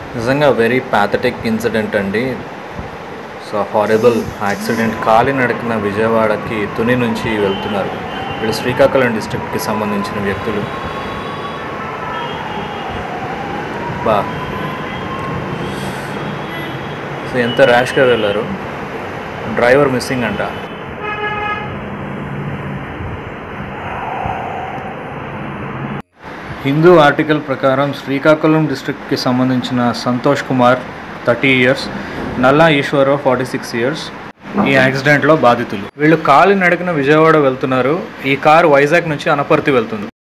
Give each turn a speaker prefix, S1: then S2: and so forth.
S1: నిజంగా very pathetic incident అండి so horrible accident కాలి నడకన విజయవాడకి తుని నుంచి వెళ్తున్నారు వీళ్ళు శ్రీకాకుళం డిస్ట్రిక్ట్కి సంబంధించిన వ్యక్తులు బా సో ఎంత ర్యాష్గా వెళ్ళారు డ్రైవర్ మిస్సింగ్ అంట హిందూ ఆర్టికల్ ప్రకారం శ్రీకాకుళం డిస్ట్రిక్ట్కి సంబంధించిన సంతోష్ కుమార్ థర్టీ ఇయర్స్ నల్లా ఈశ్వరరావు ఫార్టీ సిక్స్ ఇయర్స్ ఈ యాక్సిడెంట్లో బాధితులు వీళ్ళు కాలి నడకన విజయవాడ వెళ్తున్నారు ఈ కారు వైజాగ్ నుంచి అనపర్తి వెళ్తుంది